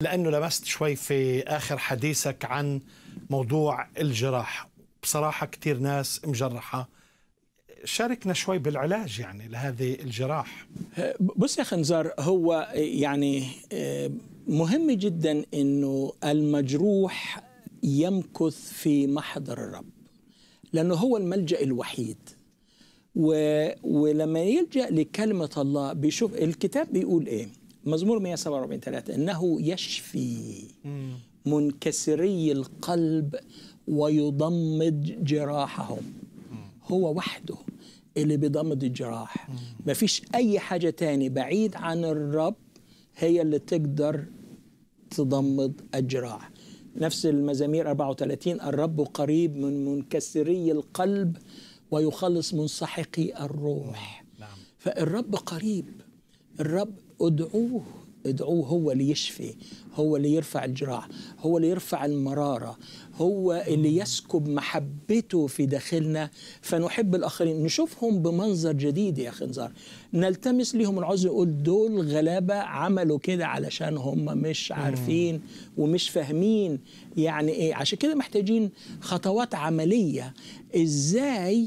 لأنه لمست شوي في آخر حديثك عن موضوع الجراح بصراحة كتير ناس مجرحة شاركنا شوي بالعلاج يعني لهذه الجراح بص يا خنزار هو يعني مهم جدا انه المجروح يمكث في محضر الرب لانه هو الملجا الوحيد و... ولما يلجا لكلمه الله بيشوف الكتاب بيقول ايه مزمور 147 3 انه يشفي منكسري القلب ويضمد جراحهم هو وحده اللي بيضمد الجراح مفيش اي حاجه تاني بعيد عن الرب هي اللي تقدر تضمد الجراح نفس المزامير 34 الرب قريب من منكسري القلب ويخلص منسحقي الروح نعم. فالرب قريب الرب ادعوه ادعوه هو اللي يشفي هو اللي يرفع الجراح هو اللي يرفع المرارة هو اللي يسكب محبته في داخلنا فنحب الآخرين نشوفهم بمنظر جديد يا خنزار نلتمس لهم العذر نقول دول غلابة عملوا كده علشان هم مش عارفين ومش فاهمين يعني ايه عشان كده محتاجين خطوات عملية ازاي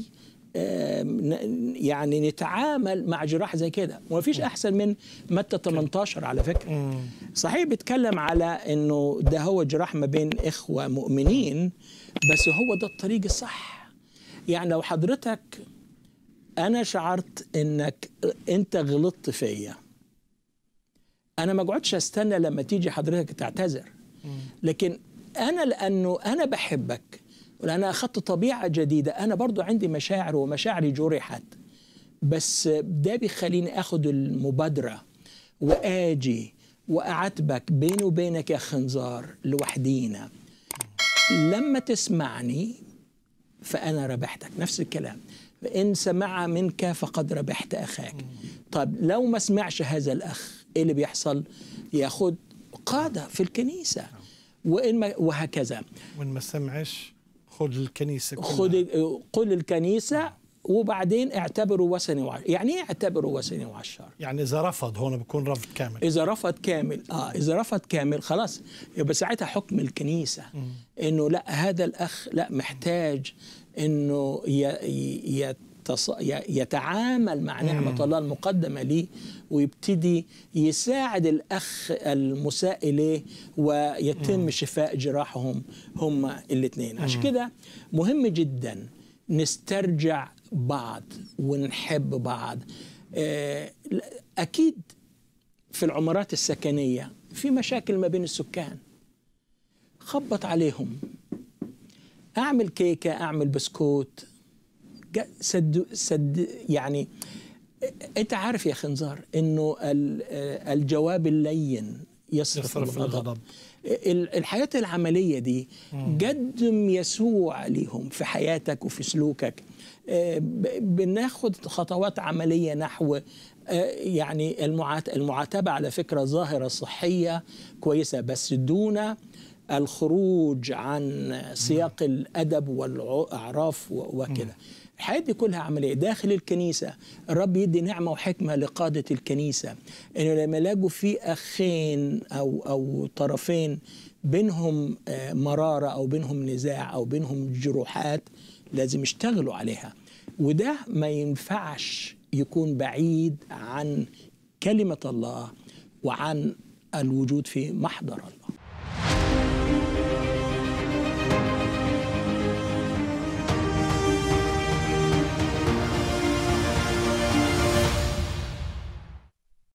يعني نتعامل مع جراح زي كده وما فيش احسن من متى 18 على فكره صحيح بيتكلم على انه ده هو جراح ما بين اخوه مؤمنين بس هو ده الطريق الصح يعني لو حضرتك انا شعرت انك انت غلطت فيا انا ما اقعدش استنى لما تيجي حضرتك تعتذر لكن انا لانه انا بحبك ولأن أخذت طبيعة جديدة أنا برضو عندي مشاعر ومشاعري جرحت بس ده بيخليني أخذ المبادرة وآجي وأعاتبك بيني وبينك يا خنزار لوحدينا لما تسمعني فأنا ربحتك نفس الكلام إن سمع منك فقد ربحت أخاك طيب لو ما سمعش هذا الأخ إيه اللي بيحصل ياخد قادة في الكنيسة وإن ما وهكذا وإن ما سمعش خذ الكنيسة كلها. خذ قل الكنيسة وبعدين اعتبروا وثني وعشر يعني ايه اعتبروا وثني وعشر يعني إذا رفض هون بكون رفض كامل إذا رفض كامل آه إذا رفض كامل خلاص يبقى ساعتها حكم الكنيسة م. إنه لا هذا الأخ لا محتاج إنه يتص... يتعامل مع نعمة الله المقدمة ليه ويبتدي يساعد الأخ المساء إليه ويتم شفاء جراحهم هم الاثنين عشان كده مهم جدا نسترجع بعض ونحب بعض أكيد في العمارات السكنية في مشاكل ما بين السكان خبط عليهم أعمل كيكة أعمل بسكوت سد سد يعني انت عارف يا خنزار انه الجواب اللين يصرف, يصرف الغضب الحياة العملية دي قدم يسوع ليهم في حياتك وفي سلوكك بناخد خطوات عملية نحو يعني المعاتبة على فكرة ظاهرة صحية كويسة بس دون الخروج عن سياق الأدب والأعراف وكده الحياة دي كلها عملية داخل الكنيسة الرب يدي نعمة وحكمة لقادة الكنيسة إنه لما يلاقوا في أخين أو أو طرفين بينهم مرارة أو بينهم نزاع أو بينهم جروحات لازم يشتغلوا عليها وده ما ينفعش يكون بعيد عن كلمة الله وعن الوجود في محضر الله